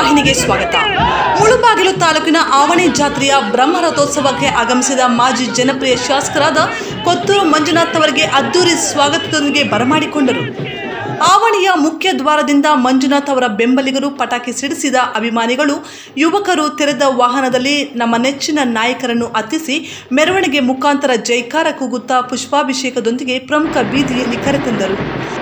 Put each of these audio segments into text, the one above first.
ವಾಹಿನಿಗೆ ಸ್ವಾಗತ ಮುಳುಬಾಗಿಲು ತಾಲೂಕಿನ ಆವಣಿ ಜಾತ್ರೆಯ ಬ್ರಹ್ಮರಥೋತ್ಸವಕ್ಕೆ ಆಗಮಿಸಿದ ಮಾಜಿ ಜನಪ್ರಿಯ ಶಾಸಕರಾದ ಕೊತ್ತೂರು ಮಂಜುನಾಥ್ ಅವರಿಗೆ ಅದ್ದೂರಿ ಸ್ವಾಗತದೊಂದಿಗೆ ಬರಮಾಡಿಕೊಂಡರು ಆವಣಿಯ ಮುಖ್ಯ ದ್ವಾರದಿಂದ ಮಂಜುನಾಥ್ ಅವರ ಬೆಂಬಲಿಗರು ಪಟಾಕಿ ಸಿಡಿಸಿದ ಅಭಿಮಾನಿಗಳು ಯುವಕರು ತೆರೆದ ವಾಹನದಲ್ಲಿ ನಮ್ಮ ನೆಚ್ಚಿನ ನಾಯಕರನ್ನು ಹತ್ತಿಸಿ ಮೆರವಣಿಗೆ ಮುಖಾಂತರ ಜೈಕಾರ ಕೂಗುತ್ತಾ ಪುಷ್ಪಾಭಿಷೇಕದೊಂದಿಗೆ ಪ್ರಮುಖ ಬೀದಿಯಲ್ಲಿ ಕರೆತಂದರು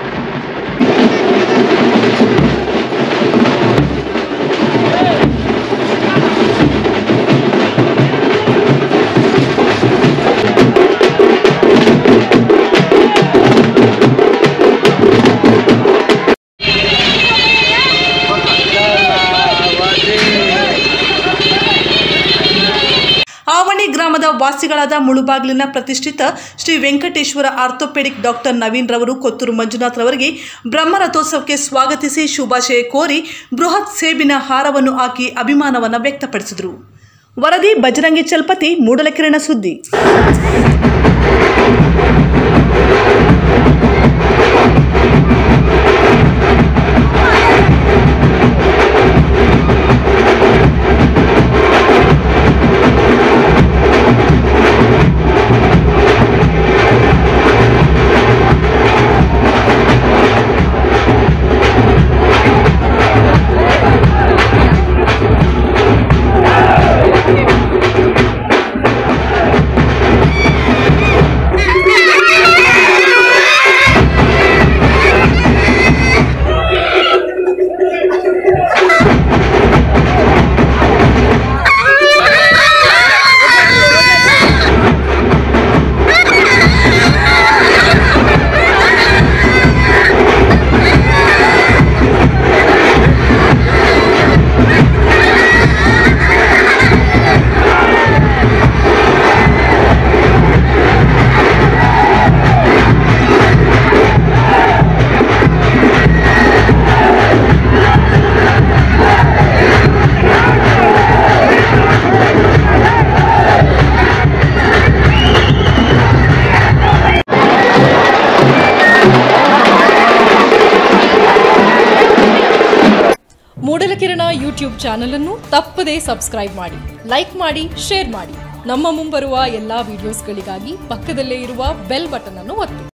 ಆವಣಿ ಗ್ರಾಮದ ವಾಸಿಗಳಾದ ಮುಳುಬಾಗಿಲಿನ ಪ್ರತಿಷ್ಠಿತ ಶ್ರೀ ವೆಂಕಟೇಶ್ವರ ಆರ್ಥೋಪೆಡಿಕ್ ಡಾಕ್ಟರ್ ನವೀನ್ ರವರು ಕೊತ್ತೂರು ಮಂಜುನಾಥ್ ರವರಿಗೆ ಬ್ರಹ್ಮರಥೋತ್ಸವಕ್ಕೆ ಸ್ವಾಗತಿಸಿ ಶುಭಾಶಯ ಕೋರಿ ಬೃಹತ್ ಸೇಬಿನ ಹಾರವನ್ನು ಹಾಕಿ ಅಭಿಮಾನವನ್ನು ವ್ಯಕ್ತಪಡಿಸಿದರು ವರದಿ ಬಜರಂಗಿ ಚಲ್ಪತಿ ಮೂಡಲಕಿರಣ ಸುದ್ದಿ ಮೂಡಲಕಿರಣ ಯೂಟ್ಯೂಬ್ ಚಾನಲ್ ಅನ್ನು ತಪ್ಪದೇ ಸಬ್ಸ್ಕ್ರೈಬ್ ಮಾಡಿ ಲೈಕ್ ಮಾಡಿ ಶೇರ್ ಮಾಡಿ ನಮ್ಮ ಮುಂಬರುವ ಎಲ್ಲಾ ವಿಡಿಯೋಸ್ಗಳಿಗಾಗಿ ಪಕ್ಕದಲ್ಲೇ ಇರುವ ಬೆಲ್ ಬಟನ್ ಅನ್ನು ಒತ್ತಿ